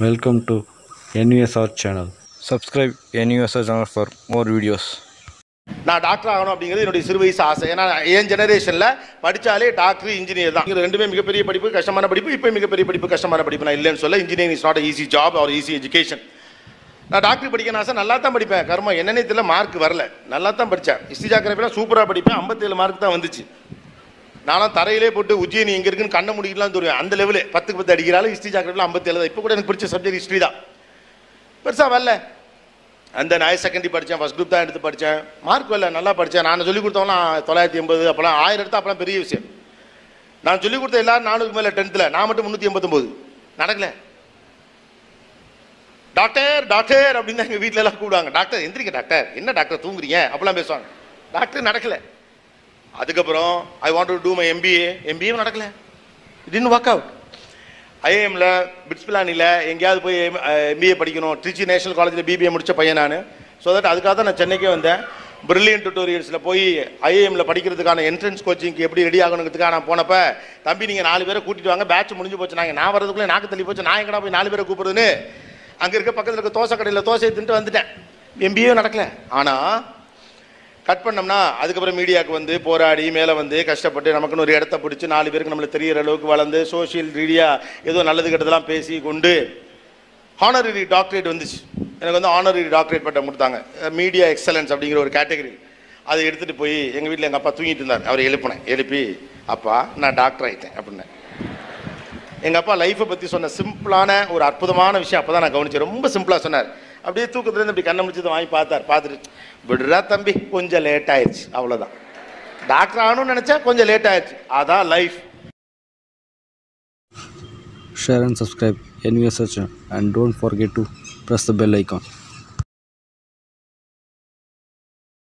Welcome to NUSR channel. Subscribe NUSR channel for more videos. நான் doctor ஆகணும் அப்படிங்கிறது என்னுடைய சிறு வயசு ஆசை ஏன்னா என் ஜெனரேஷனில் படித்தாலே டாக்டர் இன்ஜினியர் தான் இது ரெண்டுமே மிகப்பெரிய படிப்பு கஷ்டமான படிப்பு இப்போ மிகப்பெரிய படிப்பு கஷ்டமான படிப்பு நான் இல்லைன்னு சொல்ல engineering is not easy job are easy education நான் டாக்டர் படிக்கணும் ஆசை நல்லா தான் படிப்பேன் கர்மம் என்னன்னே தெரியல மார்க் வரல நல்லா தான் படித்தேன் ஹிஸ்ட்ரி ஜாக்கிரபிலாம் சூப்பராக படிப்பேன் ஐம்பத்தேழு மார்க் தான் வந்துச்சு நானும் தரையிலே போட்டு உஜ்ஜயினி எங்கே இருக்குன்னு கண்ண முடிக்கலாம் தருவேன் அந்த லெவலு பத்துக்கு பத்து அடிக்கிறாலும் ஹிஸ்ட்ரி ஜாக்கிரபில் ஐம்பத்தேழு தான் இப்போ கூட எனக்கு பிடிச்ச சப்ஜெக்ட் ஹிஸ்ட்ரி தான் பெருசாக வரல அந்த ஹையர் செகண்டரி படித்தேன் ஃபஸ்ட் குரூப் தான் எடுத்து படித்தேன் மார்க் வரல நல்லா படித்தேன் நான் சொல்லிக் கொடுத்தவங்களாம் தொள்ளாயிரத்தி எண்பது அப்போலாம் ஆயிரம் எடுத்தா அப்போலாம் பெரிய விஷயம் நான் சொல்லிக் கொடுத்த எல்லாரும் நானூறுக்கு மேலே டென்த்தில் நான் மட்டும் முந்நூற்றி எண்பத்தொம்போது நடக்கல டாக்டர் டாக்டர் அப்படின்னு தான் எங்கள் வீட்டில எல்லாம் கூப்பிடுவாங்க டாக்டர் எந்திரிக்க டாக்டர் என்ன டாக்டர் தூங்குறீங்க அப்பெல்லாம் பேசுவாங்க டாக்டர் நடக்கல அதுக்கப்புறம் I want to do my MBA MBA நடக்கல இட் ஒர்க் அவுட் ஐஏஎம்ல பிட்ஸ் பிளானில் எங்கேயாவது போய் எம்பிஏ படிக்கணும் திருச்சி நேஷனல் காலேஜில் பிபிஏ முடித்த பையன் நான் ஸோ தட் அதுக்காக தான் நான் சென்னைக்கே வந்தேன் பிரில்லியன் டுட்டோரியல்ஸில் போய் ஐஏஎம்ல படிக்கிறதுக்கான என்ட்ரன்ஸ் கோச்சிங்க்கு எப்படி ரெடி ஆகணுங்கிறதுக்காக நான் போனப்ப தம்பி நீங்கள் நாலு பேரை கூட்டிட்டு வாங்க பேட்ச் முடிஞ்சு போச்சு நாங்கள் நான் வரதுக்குள்ளே நாக்கு தள்ளி போச்சு நான் எங்கடா போய் நாலு பேரை கூப்பிடுறதுன்னு அங்கே இருக்க பக்கத்தில் இருக்க தோசை கடையில் தோசையை தின்ட்டு வந்துட்டேன் எம்பிஏ நடக்கல ஆனால் கட் பண்ணோம்னா அதுக்கப்புறம் மீடியாவுக்கு வந்து போராடி மேலே வந்து கஷ்டப்பட்டு நமக்குன்னு ஒரு இடத்த பிடிச்சி நாலு பேருக்கு நம்மளுக்கு தெரியிற அளவுக்கு வளர்ந்து சோஷியல் ரீதியாக ஏதோ நல்லது கெட்டதெல்லாம் பேசி கொண்டு ஹானரரி டாக்டரேட் வந்துச்சு எனக்கு வந்து ஹானரரி டாக்டரேட் பட்டம் கொடுத்தாங்க மீடியா எக்ஸலன்ஸ் அப்படிங்கிற ஒரு கேட்டகரி அதை எடுத்துகிட்டு போய் எங்கள் வீட்டில் எங்கள் அப்பா தூங்கிட்டு இருந்தார் அவரை எழுப்பினேன் எழுப்பி அப்பா நான் டாக்டர் ஆகிட்டேன் அப்படின்னேன் எங்கள் அப்பா லைஃப்பை பற்றி சொன்ன சிம்பிளான ஒரு அற்புதமான விஷயம் அப்போ தான் நான் கவனிச்சேன் ரொம்ப சிம்பிளாக சொன்னார் அப்படியே தூக்கத்துலேருந்து இப்படி கண்ணை முடிச்சதை வாங்கி பார்த்தார் பார்த்துட்டு விடுறா தம்பி கொஞ்சம் லேட் ஆயிடுச்சு அவ்வளோதான் டாக்டர் ஆகணும்னு நினச்சா கொஞ்சம் லேட் ஆயிடுச்சு அதான் life Share and subscribe NUSR channel and don't forget to press the bell icon.